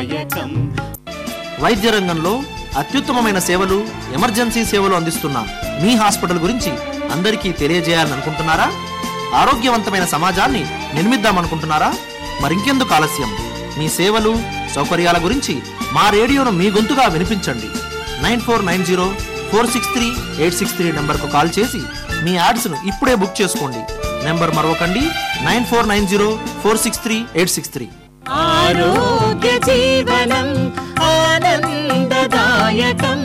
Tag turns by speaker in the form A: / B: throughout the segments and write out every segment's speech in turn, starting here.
A: ఆనందదాయకం
B: వైద్య రంగంలో అత్యుత్తమమైన సేవలు ఎమర్జెన్సీ సేవలు అందిస్తున్న మీ హాస్పిటల్ గురించి అందరికీ తెలియజేయాలనుకుంటున్నారా ఆరోగ్యవంతమైన సమాజాన్ని నిర్మిద్దామనుకుంటున్నారా మరింకెందుకు ఆలస్యం మీ సేవలు సౌకర్యాల గురించి మా రేడియోను మీ గొంతుగా వినిపించండి nine four nine zero four six three eight six three నెంబర్కు కాల్ చేసి మీ యాడ్స్ను ఇప్పుడే బుక్ చేసుకోండి నెంబర్ మరొకండి nine four nine zero four six three eight six three
A: ఆరోగ్య జీవనం ఆనందదాయకం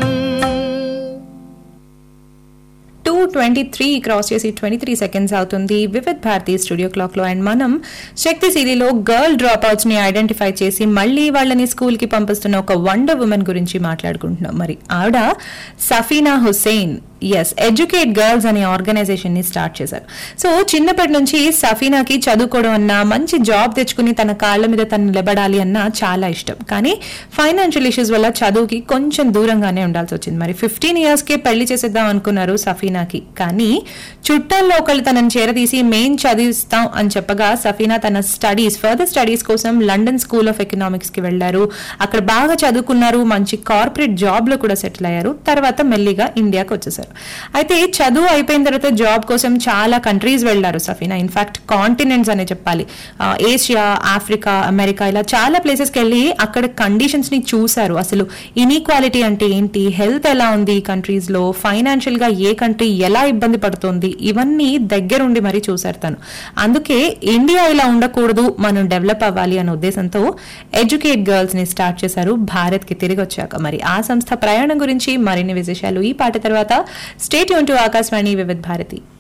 C: టూ ట్వంటీ త్రీ క్రాస్ చేసి ట్వంటీ త్రీ సెకండ్స్ అవుతుంది వివిధ్ భారతి స్టూడియో క్లాక్ లో అండ్ మనం శక్తి సిరీలో గర్ల్ డ్రాప్ అవుట్స్ ని ఐడెంటిఫై చేసి మళ్ళీ వాళ్ళని స్కూల్ కి పంపిస్తున్న ఒక వండర్ ఉమెన్ గురించి మాట్లాడుకుంటున్నాం మరి ఆవిడ సఫీనా హుసేన్ ఎస్ ఎడ్యుకేట్ గర్ల్స్ అనే ఆర్గనైజేషన్ ని స్టార్ట్ చేశారు సో చిన్నప్పటి నుంచి సఫీనాకి చదువుకోవడం అన్నా మంచి జాబ్ తెచ్చుకుని తన కాళ్ళ మీద తను నిలబడాలి అన్నా చాలా ఇష్టం కానీ ఫైనాన్షియల్ ఇష్యూస్ వల్ల చదువుకి కొంచెం దూరంగానే ఉండాల్సి వచ్చింది మరి ఫిఫ్టీన్ ఇయర్స్ కే పెళ్లి చేసేద్దాం అనుకున్నారు సఫీనాకి కానీ చుట్టాల్లో ఒకళ్ళు తనని చేరదీసి మెయిన్ చదివిస్తాం అని చెప్పగా సఫీనా తన స్టడీస్ ఫర్దర్ స్టడీస్ కోసం లండన్ స్కూల్ ఆఫ్ ఎకనామిక్స్ కి వెళ్లారు అక్కడ బాగా చదువుకున్నారు మంచి కార్పొరేట్ జాబ్ లో కూడా సెటిల్ అయ్యారు తర్వాత మెల్లిగా ఇండియాకి వచ్చేసారు అయితే చదువు అయిపోయిన తర్వాత జాబ్ కోసం చాలా కంట్రీస్ వెళ్లారు సఫీనా ఇన్ఫాక్ట్ కాంటినెంట్స్ అనే చెప్పాలి ఆ, ఏషియా ఆఫ్రికా అమెరికా ఇలా చాలా ప్లేసెస్కి వెళ్ళి అక్కడ కండిషన్స్ ని చూశారు అసలు ఇనీక్వాలిటీ అంటే ఏంటి హెల్త్ ఎలా ఉంది ఈ కంట్రీస్ లో ఫైనాన్షియల్ గా ఏ కంట్రీ ఎలా ఇబ్బంది పడుతుంది ఇవన్నీ దగ్గరుండి మరీ చూశారు తను అందుకే ఇండియా ఇలా ఉండకూడదు మనం డెవలప్ అవ్వాలి అనే ఉద్దేశంతో ఎడ్యుకేట్ గర్ల్స్ ని స్టార్ట్ చేశారు భారత్ కి తిరిగి వచ్చాక మరి ఆ సంస్థ ప్రయాణం గురించి మరిన్ని విశేషాలు ఈ పాట తర్వాత స్టేట్ యూన్ టు ఆకాశవాణి వివిధ్ భారతి